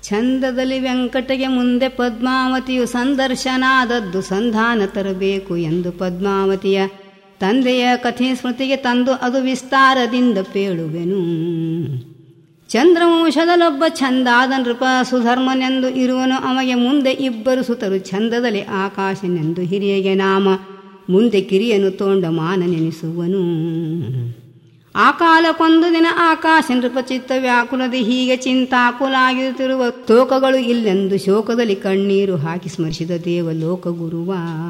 ಛಂದದಲ್ಲಿ ವೆಂಕಟಗೆ ಮುಂದೆ ಪದ್ಮಾವತಿಯು ಸಂದರ್ಶನಾದದ್ದು ಸಂಧಾನ ತರಬೇಕು ಎಂದು ಪದ್ಮಾವತಿಯ ತಂದೆಯ ಕಥೆ ಸ್ಮೃತಿಗೆ ತಂದು ಅದು ವಿಸ್ತಾರದಿಂದ ಪೇಳುವೆನು ಚಂದ್ರವಂಶದಲ್ಲೊಬ್ಬ ಚಂದಾದ ನೃಪ ಸುಧರ್ಮನೆಂದು ಇರುವನು ಅಮಗೆ ಮುಂದೆ ಇಬ್ಬರು ಸುತರು ಚಂದದಲ್ಲಿ ಆಕಾಶನೆಂದು ಹಿರಿಯಗೆ ನಾಮ ಮುಂದೆ ಕಿರಿಯನು ತೋಂಡ ಮಾನ ನೆನೆಸುವನು ಆ ಕಾಲಕ್ಕೊಂದು ದಿನ ಆಕಾಶ ನೃಪಚಿತ್ತ ವ್ಯಾಕುಲದಿ ಹೀಗೆ ಚಿಂತಾಕುಲಾಗಿರುತ್ತಿರುವ ತೋಕಗಳು ಇಲ್ಲೆಂದು ಶೋಕದಲ್ಲಿ ಕಣ್ಣೀರು ಹಾಕಿ ಸ್ಮರಿಸಿದ ದೇವ ಲೋಕ ಗುರುವ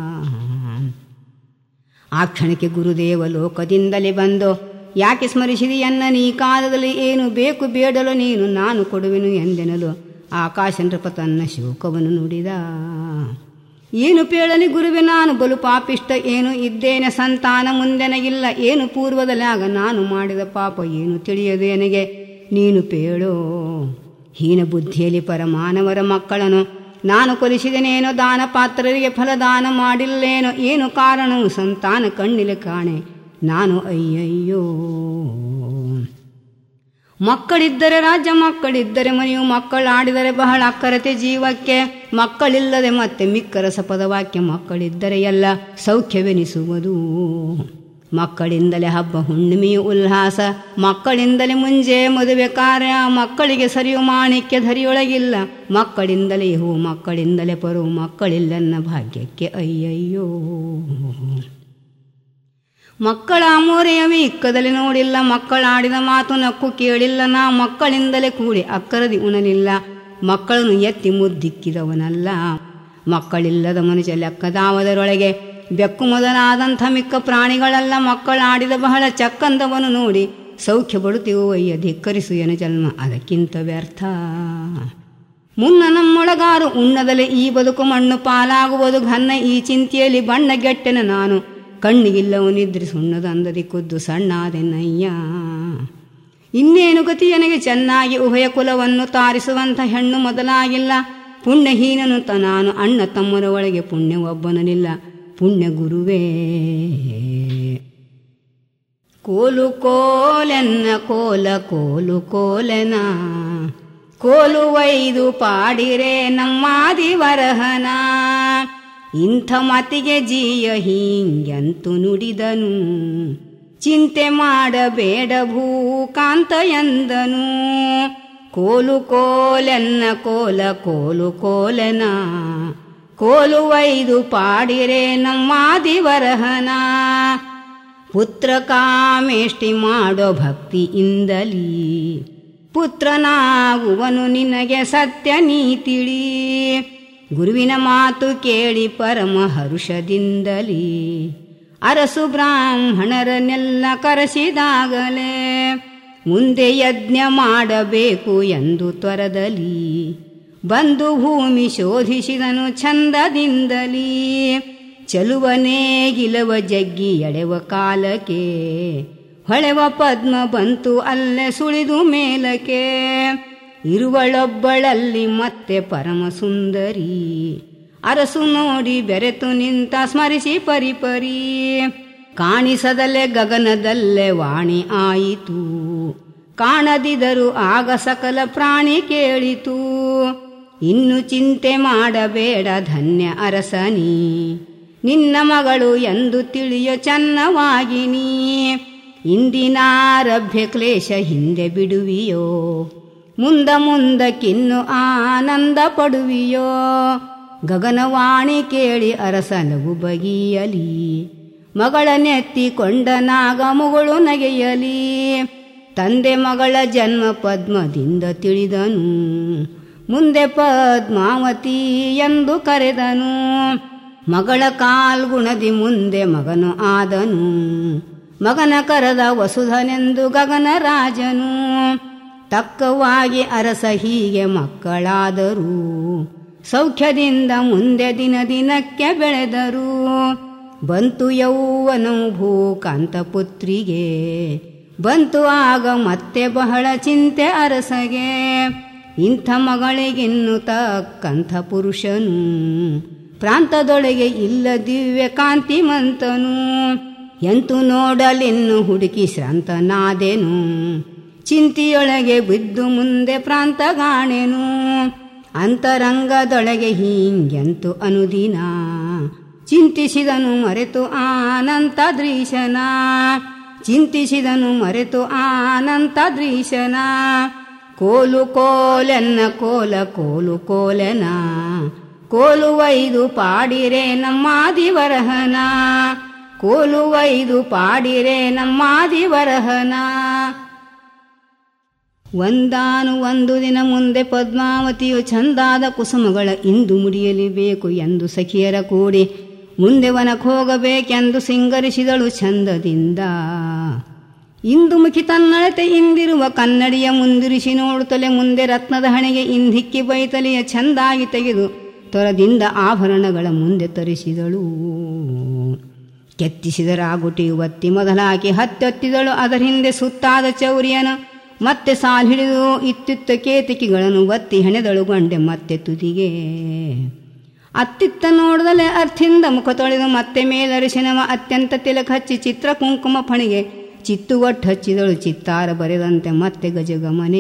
ಆ ಕ್ಷಣಕ್ಕೆ ಗುರುದೇವ ಲೋಕದಿಂದಲೇ ಬಂದು ಯಾಕೆ ಸ್ಮರಿಸಿದೆಯನ್ನ ನೀ ಕಾಲದಲ್ಲಿ ಏನು ಬೇಕು ಬೇಡಲು ನೀನು ನಾನು ಕೊಡುವೆನು ಎಂದೆನಲು ಆಕಾಶ ನೃಪ ತನ್ನ ಶೋಕವನ್ನು ನುಡಿದ ಏನು ಪೇಳಲಿ ಗುರುವೆ ನಾನು ಬಲು ಪಾಪಿಷ್ಟ ಏನು ಇದ್ದೇನೆ ಸಂತಾನ ಮುಂದೆನಗಿಲ್ಲ ಏನು ಪೂರ್ವದಲ್ಲಿ ಆಗ ನಾನು ಮಾಡಿದ ಪಾಪ ಏನು ತಿಳಿಯದು ನನಗೆ ನೀನು ಪೇಳೋ ಹೀನ ಬುದ್ಧಿಯಲ್ಲಿ ಪರಮಾನವರ ಮಕ್ಕಳನ್ನು ನಾನು ಕೊಲಿಸಿದನೇನೋ ದಾನ ಪಾತ್ರರಿಗೆ ಫಲದಾನ ಮಾಡಿಲ್ಲೇನೋ ಏನು ಕಾರಣವು ಸಂತಾನ ಕಣ್ಣಿಲೆ ಕಾಣೆ ನಾನು ಅಯ್ಯಯ್ಯೋ ಮಕ್ಕಳಿದ್ದರೆ ರಾಜ್ಯ ಮಕ್ಕಳಿದ್ದರೆ ಮನೆಯು ಮಕ್ಕಳಾಡಿದರೆ ಬಹಳ ಅಕ್ಕರತೆ ಜೀವಕ್ಕೆ ಮಕ್ಕಳಿಲ್ಲದೆ ಮತ್ತೆ ಮಿಕ್ಕರ ಸಪದವಾಕ್ಯ ಮಕ್ಕಳಿದ್ದರೆ ಎಲ್ಲ ಸೌಖ್ಯವೆನಿಸುವುದು ಮಕ್ಕಳಿಂದಲೇ ಹಬ್ಬ ಹುಣ್ಣಿಮೆಯು ಉಲ್ಲಾಸ ಮಕ್ಕಳಿಂದಲೇ ಮುಂಜೆ ಮದುವೆ ಕಾರ್ಯ ಮಕ್ಕಳಿಗೆ ಸರಿಯು ಮಾಣಿಕ್ಯ ಧರಿಯೊಳಗಿಲ್ಲ ಮಕ್ಕಳಿಂದಲೇ ಹೂ ಮಕ್ಕಳಿಂದಲೇ ಪರು ಮಕ್ಕಳಿಲ್ಲನ್ನ ಭಾಗ್ಯಕ್ಕೆ ಅಯ್ಯಯ್ಯೋ ಮಕ್ಕಳ ಮೋರೆಯವಿ ಇಕ್ಕದಲ್ಲಿ ನೋಡಿಲ್ಲ ಮಕ್ಕಳಾಡಿದ ಮಾತು ನಕ್ಕು ಕೇಳಿಲ್ಲ ನಾ ಮಕ್ಕಳಿಂದಲೇ ಕೂಡಿ ಅಕ್ಕರದಿ ಉಣಲಿಲ್ಲ ಮಕ್ಕಳನ್ನು ಎತ್ತಿ ಮುದ್ದಿಕ್ಕಿದವನಲ್ಲ ಮಕ್ಕಳಿಲ್ಲದ ಮನುಷ್ಯ ಲೆಕ್ಕದಾವದರೊಳಗೆ ಬೆಕ್ಕು ಮೊದಲಾದಂಥ ಮಿಕ್ಕ ಪ್ರಾಣಿಗಳೆಲ್ಲ ಮಕ್ಕಳಾಡಿದ ಬಹಳ ಚಕ್ಕಂದವನು ನೋಡಿ ಸೌಖ್ಯ ಬಡುತ್ತೀವೋ ಅಯ್ಯ ಧಿಕ್ಕರಿಸು ಎನ ಜನ್ಮ ಅದಕ್ಕಿಂತ ವ್ಯರ್ಥ ಮುನ್ನ ನಮ್ಮೊಳಗಾರು ಉಣ್ಣದಲೆ ಈ ಬದುಕು ಮಣ್ಣು ಪಾಲಾಗುವುದು ಘನ್ನ ಈ ಚಿಂತೆಯಲ್ಲಿ ಬಣ್ಣ ಗೆಟ್ಟೆನ ನಾನು ಕಣ್ಣಿಗಿಲ್ಲವು ನಿದ್ರೆ ಸುಣ್ಣದ ಅಂದದಿ ಖುದ್ದು ಸಣ್ಣಾದೆನಯ್ಯ ಇನ್ನೇನು ಗತಿ ನನಗೆ ಚೆನ್ನಾಗಿ ಉಭಯ ಕುಲವನ್ನು ತಾರಿಸುವಂಥ ಹೆಣ್ಣು ಮೊದಲಾಗಿಲ್ಲ ಪುಣ್ಯಹೀನನು ತ ನಾನು ಅಣ್ಣ ತಮ್ಮರ ಒಳಗೆ ಪುಣ್ಯ ಒಬ್ಬನನಿಲ್ಲ ಪುಣ್ಯ ಗುರುವೇ ಕೋಲು ಕೋಲೆನ್ನ ಕೋಲ ಕೋಲು ಕೋಲೆನ ಕೋಲು ಒಯ್ದು ಪಾಡಿರೆ ನಮ್ಮಾದಿ ವರಹನ ಇಂಥ ಮತಿಗೆ ಜೀಯ ಹೀಂಗಂತು ನುಡಿದನು ಚಿಂತೆ ಮಾಡಬೇಡ ಭೂಕಾಂತ ಎಂದನು ಕೋಲು ಕೋಲೆನ್ನ ಕೋಲ ಕೋಲು ಕೋಲೆನ ಕೋಲು ಒಯ್ದು ಪಾಡಿರೆ ನಮ್ಮಾದಿ ವರಹನ ಪುತ್ರ ಕಾಮೇಷ್ಟಿ ಮಾಡೋ ಭಕ್ತಿಯಿಂದಲೀ ಪುತ್ರನಾಗುವನು ನಿನಗೆ ಸತ್ಯ ನೀತಿಳಿ ಗುರುವಿನ ಮಾತು ಕೇಳಿ ಪರಮ ಹರುಷದಿಂದಲೀ ಅರಸು ಬ್ರಾಹ್ಮಣರನ್ನೆಲ್ಲ ಕರೆಸಿದಾಗಲೇ ಮುಂದೆ ಯಜ್ಞ ಮಾಡಬೇಕು ಎಂದು ತ್ವರದಲ್ಲಿ ಬಂದು ಭೂಮಿ ಶೋಧಿಸಿದನು ಛಂದದಿಂದಲೀ ಚಲುವನೇ ಗಿಲವ ಜಗ್ಗಿ ಎಳೆವ ಕಾಲಕ್ಕೆ ಹೊಳೆವ ಪದ್ಮ ಬಂತು ಅಲ್ಲೇ ಸುಳಿದು ಮೇಲಕ್ಕೆ ಇರುವಳೊಬ್ಬಳಲ್ಲಿ ಮತ್ತೆ ಪರಮ ಸುಂದರಿ ಅರಸು ನೋಡಿ ಬೆರೆತು ನಿಂತ ಸ್ಮರಿಸಿ ಪರಿಪರಿ ಕಾಣಿಸದಲ್ಲೇ ಗಗನದಲ್ಲೇ ವಾಣಿ ಆಯಿತು ಕಾಣದಿದರು ಆಗ ಸಕಲ ಪ್ರಾಣಿ ಕೇಳಿತು ಇನ್ನು ಚಿಂತೆ ಮಾಡಬೇಡ ಧನ್ಯ ಅರಸನಿ ನಿನ್ನ ಮಗಳು ಎಂದು ತಿಳಿಯೋ ಚನ್ನವಾಗಿನಿ ಇಂದಿನಾರಭ್ಯ ಕ್ಲೇಶ ಹಿಂದೆ ಬಿಡುವಿಯೋ ಮುಂದ ಮುಂದಕ್ಕಿನ್ನು ಆನಂದ ಪಡುವಿಯೋ ಗಗನವಾಣಿ ಕೇಳಿ ಅರಸನಗು ಬಗೆಯಲಿ ಮಗಳ ನೆತ್ತಿಕೊಂಡ ನಾಗ ಮುಗಳು ನಗೆಯಲಿ ತಂದೆ ಮಗಳ ಜನ್ಮ ಪದ್ಮದಿಂದ ತಿಳಿದನು ಮುಂದೆ ಪದ್ಮಾವತಿ ಎಂದು ಕರೆದನು ಮಗಳ ಕಾಲ್ಗುಣದಿ ಮುಂದೆ ಮಗನು ಆದನು ಮಗನ ಕರೆದ ವಸುಧನೆಂದು ಗಗನ ರಾಜನು ತಕ್ಕವಾಗಿ ಅರಸ ಹೀಗೆ ಮಕ್ಕಳಾದರು ಸೌಖ್ಯದಿಂದ ಮುಂದೆ ದಿನ ದಿನಕ್ಕೆ ಬೆಳೆದರು ಬಂತು ಯೌವನವು ಭೂಕಾಂತ ಪುತ್ರಿಗೆ ಬಂತು ಆಗ ಮತ್ತೆ ಬಹಳ ಚಿಂತೆ ಅರಸಗೆ ಇಂಥ ಮಗಳಿಗಿನ್ನು ತಕ್ಕಂಥ ಪುರುಷನು ಪ್ರಾಂತದೊಳಗೆ ಇಲ್ಲ ದಿವ್ಯ ಕಾಂತಿಮಂತನು ಎಂತು ನೋಡಲಿನ್ನು ಹುಡುಕಿ ಶ್ರಾಂತನಾದೆನು ಚಿಂತೆಯೊಳಗೆ ಬಿದ್ದು ಮುಂದೆ ಪ್ರಾಂತಗಾಣೆನು ಅಂತರಂಗದೊಳಗೆ ಹೀಂಗೆಂತು ಅನುದಿನ ಚಿಂತಿಸಿದನು ಮರೆತು ಆನಂತ ದೃಶನ ಚಿಂತಿಸಿದನು ಮರೆತು ಆನಂತ ದೃಶನ ಕೋಲು ಕೋಲೆನ್ನ ಕೋಲ ಕೋಲು ಕೋಲೆನ ಕೋಲು ಒಯ್ದು ಪಾಡಿರೆ ನಮ್ಮಾದಿವರಹನ ಕೋಲು ಒಯ್ದು ಪಾಡಿರೆ ನಮ್ಮಾದಿವರಹನ ಒಂದಾನು ಒಂದು ದಿನ ಮುಂದೆ ಪದ್ಮಾವತಿಯು ಚಂದಾದ ಕುಸುಮಗಳ ಇಂದು ಮುಡಿಯಲಿಬೇಕು ಎಂದು ಸಖಿಯರ ಕೂಡಿ ಮುಂದೆ ವನಕ್ಕೆ ಹೋಗಬೇಕೆಂದು ಸಿಂಗರಿಸಿದಳು ಚಂದದಿಂದ ಇಂದು ಮುಖಿ ತನ್ನಳತೆ ಇಂದಿರುವ ಕನ್ನಡಿಯ ಮುಂದಿರಿಸಿ ನೋಡುತ್ತಲೇ ಮುಂದೆ ರತ್ನದ ಹಣೆಗೆ ಇಂದಿಕ್ಕಿ ಬೈತಲೆಯ ಚಂದಾಗಿ ತೆಗೆದು ತೊರದಿಂದ ಆಭರಣಗಳ ಮುಂದೆ ತರಿಸಿದಳು ಕೆತ್ತಿಸಿದ ರಾಗುಟಿ ಒತ್ತಿ ಮೊದಲಾಕಿ ಹತ್ತೊತ್ತಿದಳು ಅದರ ಹಿಂದೆ ಸುತ್ತಾದ ಚೌರಿಯನ ಮತ್ತೆ ಸಾಲ್ ಹಿಡಿದು ಇತ್ತಿತ್ತ ಕೇತಿಕಿಗಳನ್ನು ಒತ್ತಿ ಹೆಣೆದಳು ಗೊಂಡೆ ಮತ್ತೆ ತುದಿಗೆ ಅತ್ತಿತ್ತ ನೋಡದಲೆ ಅರ್ಥಿಂದ ಮುಖ ತೊಳೆದು ಮತ್ತೆ ಮೇಲರಿಸಿನವ ಅತ್ಯಂತ ತಿಲಕ ಹಚ್ಚಿ ಚಿತ್ರ ಕುಂಕುಮ ಫಣಿಗೆ ಚಿತ್ತುಗೊಟ್ಟು ಹಚ್ಚಿದಳು ಚಿತ್ತಾರ ಬರೆದಂತೆ ಮತ್ತೆ ಗಜಗಮನೆ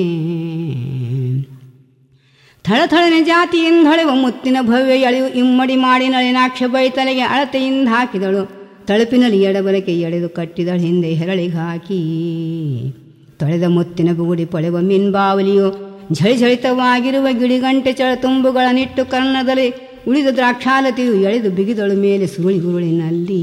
ಥಳಥಳನೆ ಜಾತಿಯಿಂದ ಹೊಳೆವ ಮುತ್ತಿನ ಭವ್ಯ ಎಳೆಯು ಇಮ್ಮಡಿ ಮಾಡಿ ನಳಿನಾಕ್ಷ ಬೈತಲೆಗೆ ಅಳತೆಯಿಂದ ಹಾಕಿದಳು ತಳುಪಿನಲ್ಲಿ ಎಡಬಲಕ್ಕೆ ಎಳೆದು ಕಟ್ಟಿದಳು ಹಿಂದೆ ಹೆರಳಿಗೆ ಹಾಕಿ ತೊಳೆದ ಮುತ್ತಿನ ಬುಗುಡಿ ಪೊಳೆವ ಮಿನ್ಬಾವಲಿಯು ಝಳಿಝಳಿತವಾಗಿರುವ ಗಿಡಿಗಂಟೆ ಚಳ ತುಂಬುಗಳನ್ನಿಟ್ಟು ಕರ್ಣದಲ್ಲಿ ಉಳಿದ ದ್ರಾಕ್ಷಾಲತೆಯು ಎಳೆದು ಬಿಗಿದಳು ಮೇಲೆ ಸುರುಳಿ ಗುರುಳಿನಲ್ಲಿ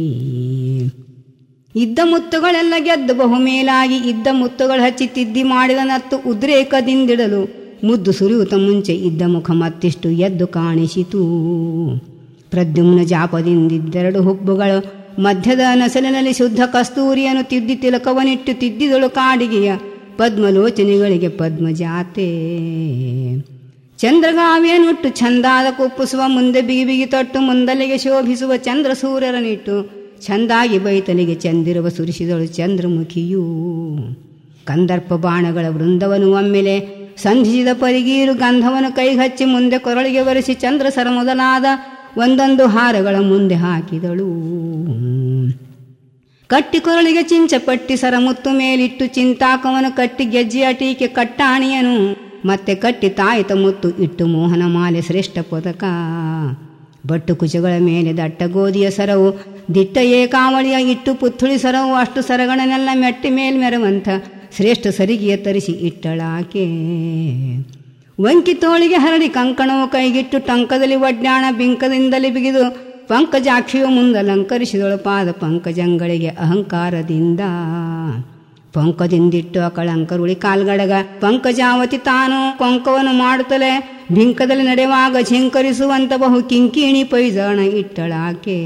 ಇದ್ದ ಮುತ್ತುಗಳೆಲ್ಲ ಗೆದ್ದು ಬಹು ಮೇಲಾಗಿ ಇದ್ದ ಮುತ್ತುಗಳು ಹಚ್ಚಿ ತಿದ್ದಿ ಮಾಡಿದ ನತ್ತು ಉದ್ರೇಕದಿಂದಿಡಲು ಮುದ್ದು ಸುರಿಯುತ್ತ ಮುಂಚೆ ಇದ್ದ ಮುಖ ಮತ್ತಿಷ್ಟು ಎದ್ದು ಕಾಣಿಸಿತು ಪ್ರದ್ಯುಮ್ನ ಜಾಪದಿಂದಿದ್ದೆರಡು ಹುಬ್ಬುಗಳು ಮಧ್ಯದ ನಸಲಿನಲ್ಲಿ ಶುದ್ಧ ಕಸ್ತೂರಿಯನ್ನು ತಿದ್ದಿ ತಿಲಕವನಿಟ್ಟು ತಿದ್ದಿದಳು ಕಾಡಿಗೆಯ ಪದ್ಮಲೋಚನೆಗಳಿಗೆ ಪದ್ಮಜಾತೆ ಚಂದ್ರಗಾವಿಯನ್ನುಟ್ಟು ಚಂದಾದ ಕುಪ್ಪುಸುವ ಮುಂದೆ ಬಿಗಿ ಬಿಗಿ ತೊಟ್ಟು ಮುಂದಲೆಗೆ ಶೋಭಿಸುವ ಚಂದ್ರ ಸೂರ್ಯರನಿಟ್ಟು ಚಂದಾಗಿ ಬೈತಲಿಗೆ ಚಂದಿರುವ ಸುರಿಸಿದಳು ಚಂದ್ರಮುಖಿಯೂ ಕಂದರ್ಪ ಬಾಣಗಳ ವೃಂದವನು ಒಮ್ಮೆಲೆ ಸಂಧಿಸಿದ ಪರಿಗೀರು ಗಂಧವನ್ನು ಕೈಗಚ್ಚಿ ಮುಂದೆ ಕೊರಳಿಗೆ ಒರೆಸಿ ಚಂದ್ರಸರ ಮೊದಲಾದ ಒಂದೊಂದು ಹಾರಗಳ ಮುಂದೆ ಹಾಕಿದಳು ಕಟ್ಟಿ ಕೊರಳಿಗೆ ಚಿಂಚಪಟ್ಟಿ ಸರ ಮುತ್ತು ಮೇಲಿಟ್ಟು ಚಿಂತಾಕವನು ಕಟ್ಟಿ ಗೆಜ್ಜೆಯ ಟೀಕೆ ಕಟ್ಟಾಣಿಯನು ಮತ್ತೆ ಕಟ್ಟಿ ತಾಯಿತ ಮುತ್ತು ಇಟ್ಟು ಮೋಹನ ಮಾಲೆ ಶ್ರೇಷ್ಠ ಪದಕ ಬಟ್ಟು ಕುಚಗಳ ಮೇಲೆ ದಟ್ಟ ಗೋಧಿಯ ಸರವು ದಿಟ್ಟ ಏಕಾವಳಿಯ ಇಟ್ಟು ಪುತ್ತುಳಿ ಸರವು ಅಷ್ಟು ಸರಗಳನ್ನೆಲ್ಲ ಮೆಟ್ಟಿ ಮೇಲ್ಮೆರವಂತ ಶ್ರೇಷ್ಠ ಸರಿಗೆಯ ತರಿಸಿ ಇಟ್ಟಳಾಕೆ ವಂಕಿ ತೋಳಿಗೆ ಹರಡಿ ಕಂಕಣವು ಕೈಗಿಟ್ಟು ಟಂಕದಲ್ಲಿ ಒಡ್ಡಾಣ ಬಿಂಕದಿಂದಲೇ ಬಿಗಿದು ಪಂಕಜಾಕ್ಷಿಯು ಮುಂದಲಂಕರಿಸಿದಳು ಪಾದ ಪಂಕಜಂಗಳಿಗೆ ಅಹಂಕಾರದಿಂದ ಪಂಕದಿಂದಿಟ್ಟು ಅಕಳಂಕರುಳಿ ಕಾಲ್ಗಡಗ ಪಂಕಜಾವತಿ ತಾನು ಕೊಂಕವನ್ನು ಮಾಡುತ್ತಲೇ ಬಿಂಕದಲ್ಲಿ ನಡೆಯುವಾಗ ಝಿಂಕರಿಸುವಂತ ಬಹು ಕಿಂಕಿಣಿ ಪೈಜಾಣ ಇಟ್ಟಳಾಕೆ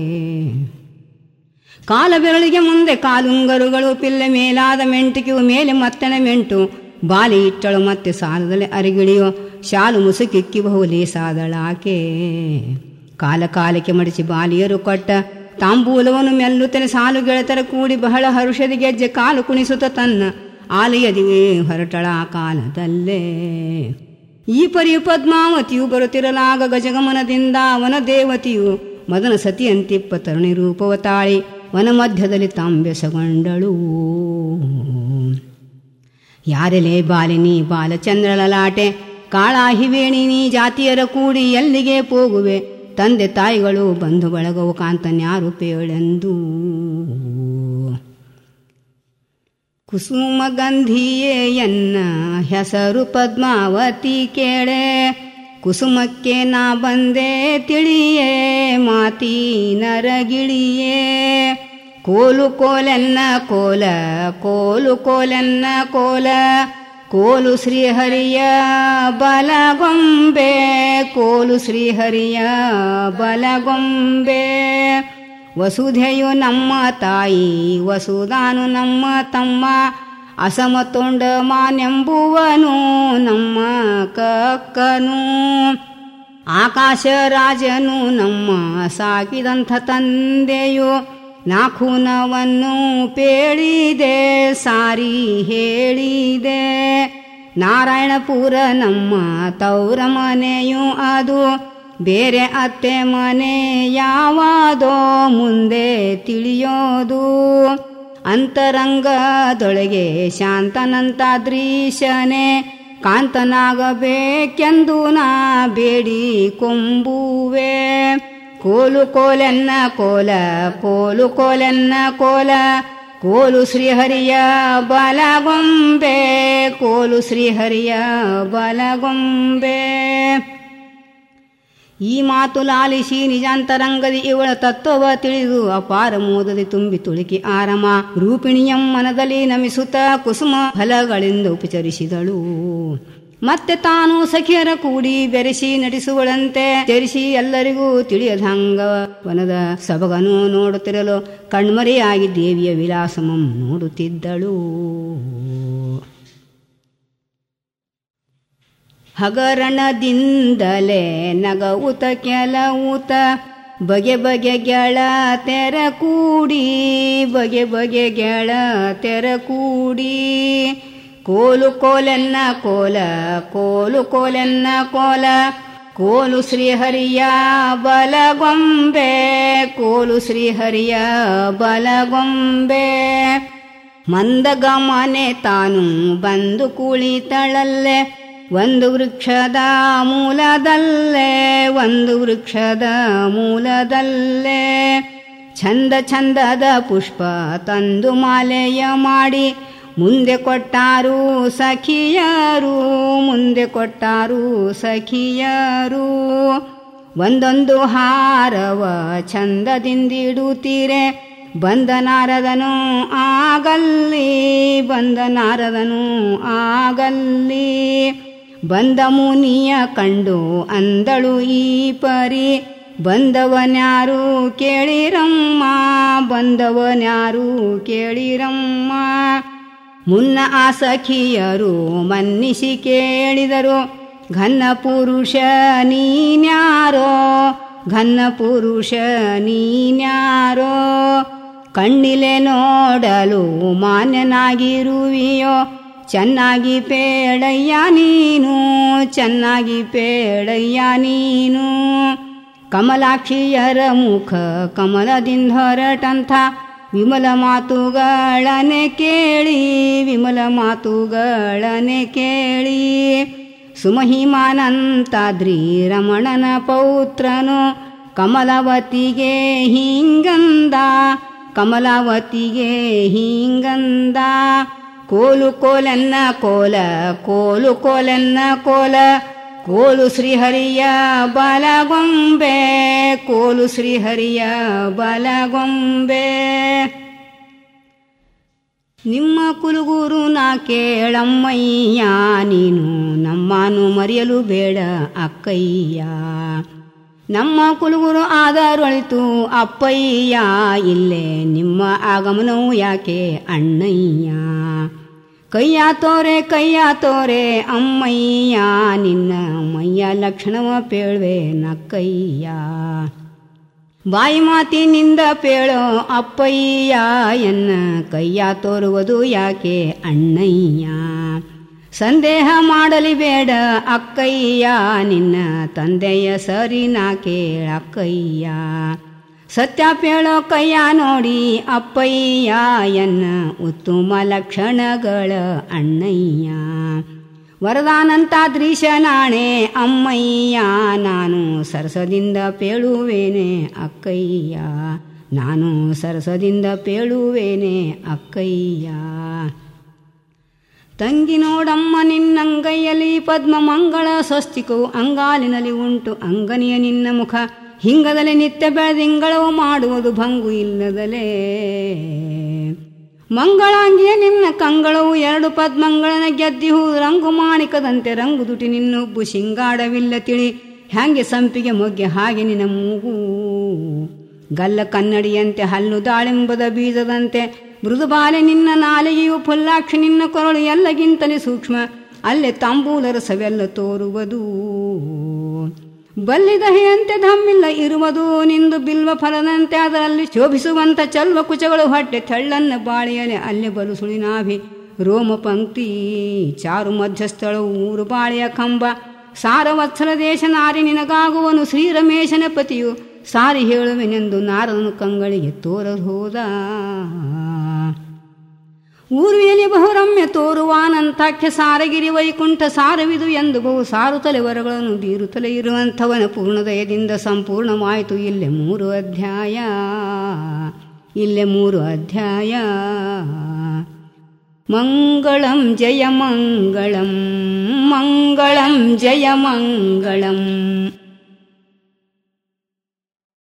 ಕಾಲ ಬೆರಳಿಗೆ ಮುಂದೆ ಕಾಲುಂಗರುಗಳು ಪಿಲ್ಲೆ ಮೇಲಾದ ಮೆಂಟಿಕೆಯು ಮೇಲೆ ಮತ್ತನೆ ಮೆಂಟು ಬಾಲಿ ಇಟ್ಟಳು ಮತ್ತೆ ಸಾಲದಲ್ಲಿ ಅರಿಗಿಳಿಯೋ ಶಾಲು ಮುಸುಕಿಕ್ಕಿ ಬಹು ಲೇಸಾದಳಾಕೆ ಕಾಲ ಕಾಲಕ್ಕೆ ಮಡಿಸಿ ಬಾಲಿಯರು ಕೊಟ್ಟ ತಾಂಬೂಲವನ್ನು ಮೆಲ್ಲುತ್ತನೆ ಸಾಲು ಗೆಳತರ ಕೂಡಿ ಬಹಳ ಹರುಷದಿ ಗೆಜ್ಜೆ ಕಾಲು ಕುಣಿಸುತ್ತ ತನ್ನ ಆಲಯದಿಗೆ ಹೊರಟಳ ಆ ಕಾಲದಲ್ಲೇ ಈ ಪರಿಯು ಪದ್ಮಾವತಿಯು ಬರುತ್ತಿರಲಾಗ ಗಜಗಮನದಿಂದ ವನ ದೇವತೆಯು ಮದನ ಸತಿಯಂತಿಪ್ಪ ತರುಣಿ ರೂಪವ ತಾಳಿ ವನ ಮಧ್ಯದಲ್ಲಿ ತಾಂಬೆಸಗೊಂಡಳು ಯಾರೆಲೆ ಬಾಲಿನಿ ಬಾಲಚಂದ್ರಲಲಾಟೆ ಕಾಳಾಹಿವೇಣಿ ನೀ ಜಾತಿಯರ ಕೂಡಿ ಎಲ್ಲಿಗೆ ಹೋಗುವೆ ತಂದೆ ತಾಯಿಗಳು ಬಂಧು ಬಳಗವು ಕಾಂತನ್ಯಾರು ಪೇಳೆಂದು ಕುಸುಮ ಗಂಧಿಯೇ ಎನ್ನ ಹೆಸರು ಪದ್ಮಾವತಿ ಕೇಳೆ ಕುಸುಮಕ್ಕೆ ನಾ ಬಂದೆ ತಿಳಿಯೇ ಮಾತಿ ನರಗಿಳಿಯೇ ಕೋಲು ಕೋಲೆನ್ನ ಕೋಲ ಕೋಲು ಕೋಲೆನ್ನ ಕೋಲ ಕೋಲು ಶ್ರೀಹರಿಯ ಬಲಗೊಂಬೆ ಕೋಲು ಶ್ರೀಹರಿಯ ಬಲಗೊಂಬೆ ವಸುಧೆಯು ನಮ್ಮ ತಾಯಿ ವಸುದಾನು ನಮ್ಮ ತಮ್ಮ ಅಸಮತೊಂಡ ಮಾನೆಂಬುವನು ನಮ್ಮ ಕಕ್ಕನು ಆಕಾಶ ರಾಜನು ನಮ್ಮ ಸಾಕಿದಂಥ ತಂದೆಯು ನಾಖೂನವನ್ನು ಪೇಳಿದೆ ಸಾರಿ ಹೇಳಿದೆ ನಾರಾಯಣಪುರ ನಮ್ಮ ತೌರ ಮನೆಯು ಅದು ಬೇರೆ ಅತ್ತೆ ಮನೆ ಯಾವಾದೋ ಮುಂದೆ ತಿಳಿಯೋದು ಅಂತರಂಗದೊಳಗೆ ಶಾಂತನಂತ ದೃಶ್ಯನೆ ಕಾಂತನಾಗಬೇಕೆಂದು ನಾ ಬೇಡಿ ಕೊಂಬುವೆ ಕೋಲು ಕೋಲೆನ್ನ ಕೋಲ ಕೋಲು ಕೋಲೆನ್ನ ಕೋಲ ಕೋಲು ಶ್ರೀಹರಿಯ ಬಲಗೊಂಬೆ ಕೋಲು ಶ್ರೀಹರಿಯ ಬಲಗೊಂಬೆ ಈ ಮಾತು ಲಾಲಿಸಿ ನಿಜಾಂತರಂಗದಿ ಇವಳ ತತ್ವವ ತಿಳಿದು ಅಪಾರ ಮೋದದಿ ತುಂಬಿ ತುಳುಕಿ ಆರಮ ರೂಪಿಣಿಯಂ ಮನದಲ್ಲಿ ನಮಿಸುತ್ತ ಕುಸುಮ ಫಲಗಳಿಂದ ಉಪಚರಿಸಿದಳು ಮತ್ತೆ ತಾನು ಸಖಿಯರ ಕೂಡಿ ಬೆರೆಸಿ ನಟಿಸುವಳಂತೆ ತೆರಿಸಿ ಎಲ್ಲರಿಗೂ ತಿಳಿಯದಂಗ ವನದ ಸಬಗನು ನೋಡುತ್ತಿರಲು ಕಣ್ಮರೆಯಾಗಿ ದೇವಿಯ ವಿಲಾಸಮಂ ನೋಡುತ್ತಿದ್ದಳು ಹಗರಣದಿಂದಲೇ ನಗವುತ ಕೆಲವುತ ಬಗೆ ಬಗೆ ಗೆಳ ತೆರ ಕೂಡಿ ಬಗೆ ಬಗೆ ಗೆಳ ತೆರ ಕೂಡಿ ಕೋಲು ಕೋಲೆನ್ನ ಕೋಲ ಕೋಲು ಕೋಲೆನ್ನ ಕೋಲ ಕೋಲು ಶ್ರೀಹರಿಯ ಬಲಗೊಂಬೆ ಕೋಲು ಶ್ರೀಹರಿಯ ಬಲಗೊಂಬೆ ಮಂದಗಮನೆ ತಾನು ಬಂದು ಕುಳಿತಳಲ್ಲೆ ಒಂದು ವೃಕ್ಷದ ಮೂಲದಲ್ಲೇ ಒಂದು ವೃಕ್ಷದ ಮೂಲದಲ್ಲೇ ಚಂದ ಚಂದದ ಪುಷ್ಪ ತಂದು ಮಾಲೆಯ ಮಾಡಿ ಮುಂದೆ ಕೊಟ್ಟಾರು ಸಖಿಯರು ಮುಂದೆ ಕೊಟ್ಟಾರು ಸಖಿಯರು ಒಂದೊಂದು ಹಾರವ ಚಂದದಿಂದಿಡುತ್ತೀರೆ ಬಂದ ನಾರದನು ಆಗಲ್ಲಿ ಬಂದ ನಾರದನು ಆಗಲ್ಲಿ ಬಂದ ಮುನಿಯ ಕಂಡು ಅಂದಳು ಈ ಪರಿ ಬಂದವನ್ಯಾರು ಕೇಳಿರಮ್ಮ ಬಂದವನ್ಯಾರು ಕೇಳಿರಮ್ಮ ಮುನ್ನ ಆ ಸಖಿಯರು ಮನ್ನಿಸಿ ಕೇಳಿದರು ಘನ್ನ ಪುರುಷ ನೀನ್ಯಾರೋ ಘನ್ನ ಪುರುಷ ನೀನ್ಯಾರೋ ಕಣ್ಣಿಲೆ ನೋಡಲು ಮಾನ್ಯನಾಗಿರುವಿಯೋ ಚೆನ್ನಾಗಿ ಪೇಳಯ್ಯ ನೀನು ಚೆನ್ನಾಗಿ ಪೇಳಯ್ಯ ನೀನು ಕಮಲಾಕ್ಷಿಯರ ಮುಖ ಕಮಲದಿಂದ ಹೊರಟಂಥ ವಿಮಲ ಮಾತುಗಳನೆ ಕೇಳಿ ವಿಮಲ ಮಾತುಗಳನೆ ಕೇಳಿ ಸುಮಹಿಮಾನಂತಾದ್ರಿ ರಮಣನ ಪೌತ್ರನು ಕಮಲವತಿಗೆ ಹಿಂಗಂದ ಕಮಲಾವತಿಗೆ ಹಿಂಗಂದ ಕೋಲು ಕೋಲನ್ನ ಕೋಲ ಕೋಲು ಕೋಲನ್ನ ಕೋಲ ಕೋಲು ಶ್ರೀಹರಿಯ ಬಲಗೊಂಬೆ ಕೋಲು ಶ್ರೀಹರಿಯ ಬಲಗೊಂಬೆ ನಿಮ್ಮ ಕುಲುಗೂರು ನಾ ಕೇಳಮ್ಮಯ್ಯ ನೀನು ನಮ್ಮನು ಮರೆಯಲು ಬೇಡ ಅಕ್ಕಯ್ಯ ನಮ್ಮ ಕುಲುಗುರು ಆದರೊಳಿತು ಅಪ್ಪಯ್ಯ ಇಲ್ಲೇ ನಿಮ್ಮ ಆಗಮನವು ಯಾಕೆ ಅಣ್ಣಯ್ಯ ಕೈಯ ತೋರೆ ಕೈಯ ತೋರೆ ಅಮ್ಮಯ್ಯ ನಿನ್ನ ಮೈಯ ಲಕ್ಷಣವ ಪೇಳ್ವೆ ನಕ್ಕಯ್ಯ ಬಾಯಿ ಮಾತಿನಿಂದ ಪೇಳೋ ಅಪ್ಪಯ್ಯ ಎನ್ನ ಕೈಯ ತೋರುವುದು ಯಾಕೆ ಅಣ್ಣಯ್ಯ ಸಂದೇಹ ಮಾಡಲಿ ಬೇಡ ಅಕ್ಕಯ್ಯ ನಿನ್ನ ತಂದೆಯ ಸರಿ ನಾ ಕೇಳಕ್ಕಯ್ಯ ಸತ್ಯ ಪೇಳೋ ಕೈಯ ನೋಡಿ ಅಪ್ಪಯ್ಯ ಎನ್ನ ಉತ್ತಮ ಲಕ್ಷಣಗಳ ಅಣ್ಣಯ್ಯ ವರದಾನಂತಾದ್ರೀಶನಾಣೆ ಅಮ್ಮಯ್ಯ ನಾನು ಸರಸದಿಂದ ಪೇಳುವೇನೆ ಅಕ್ಕಯ್ಯ ನಾನು ಸರಸದಿಂದ ಪೇಳುವೇನೆ ಅಕ್ಕಯ್ಯ ತಂಗಿ ನೋಡಮ್ಮ ನಿನ್ನಂಗೈಯಲ್ಲಿ ಪದ್ಮ ಮಂಗಳ ಸ್ವಸ್ತಿಕವು ಅಂಗಾಲಿನಲ್ಲಿ ಉಂಟು ಅಂಗನಿಯ ನಿನ್ನ ಮುಖ ಹಿಂಗದಲೆ ನಿತ್ಯ ಬೆಳೆದಿಂಗಳವು ಮಾಡುವುದು ಭಂಗು ಇಲ್ಲದಲೇ ಮಂಗಳಾಂಗಿಯ ನಿನ್ನ ಕಂಗಳವು ಎರಡು ಪದ್ಮಂಗಳನ ಗೆದ್ದಿಹು ರಂಗು ಮಾಣಿಕದಂತೆ ರಂಗು ದುಟಿ ನಿನ್ನುಬ್ಬು ಶಿಂಗಾಡವಿಲ್ಲ ತಿಳಿ ಹ್ಯಾಂಗೆ ಸಂಪಿಗೆ ಮೊಗ್ಗೆ ಹಾಗೆ ನಿನ್ನ ಮೂಗು ಗಲ್ಲ ಕನ್ನಡಿಯಂತೆ ಹಲ್ಲು ದಾಳಿಂಬದ ಬೀಜದಂತೆ ಮೃದುಬಾಲೆ ನಿನ್ನ ನಾಲಿಗೆಯು ಫುಲ್ಲಾಕ್ಷಿ ನಿನ್ನ ಕೊರಳು ಎಲ್ಲಗಿಂತಲೇ ಸೂಕ್ಷ್ಮ ಅಲ್ಲೇ ತಾಂಬೂಲ ರಸವೆಲ್ಲ ತೋರುವುದು ಬಲ್ಲಿದಹೆಯಂತೆ ಧಮ್ಮಿಲ್ಲ ಇರುವುದು ನಿಂದು ಬಿಲ್ವ ಫಲದಂತೆ ಅದರಲ್ಲಿ ಶೋಭಿಸುವಂತ ಚಲ್ವ ಕುಚಗಳು ಹೊಟ್ಟೆ ತೆಳ್ಳನ್ನ ಬಾಳೆಯಲೆ ಅಲ್ಲಿ ಬಲು ಸುಳಿನಾಭಿ ರೋಮ ಪಂಕ್ತಿ ಚಾರು ಮಧ್ಯಸ್ಥಳವು ಊರು ಬಾಳೆಯ ಕಂಬ ಸಾರವತ್ಸಲ ದೇಶ ನಾರಿ ನಿನಗಾಗುವನು ಶ್ರೀರಮೇಶನ ಪತಿಯು ಸಾರಿ ಹೇಳುವೆನೆಂದು ನಾರದನು ಕಂಗಳಿಗೆ ತೋರದು ಹೋದ ಊರ್ವಿಯಲ್ಲಿ ಬಹುರಮ್ಯ ತೋರುವಾನಂತಾಖ್ಯ ಸಾರಗಿರಿ ವೈಕುಂಠ ಸಾರವಿದು ಎಂದು ಬಹು ಸಾರುತ್ತಲೆ ವರಗಳನ್ನು ಬೀರುತ್ತಲೇ ಇರುವಂಥವನ ಪೂರ್ಣದಯದಿಂದ ಸಂಪೂರ್ಣವಾಯಿತು ಇಲ್ಲೇ ಮೂರು ಅಧ್ಯಾಯ ಇಲ್ಲೇ ಮೂರು ಅಧ್ಯಾಯ ಮಂಗಳಂ ಜಯ ಮಂಗಳಂ ಮಂಗಳಂ ಜಯ ಮಂಗಳಂ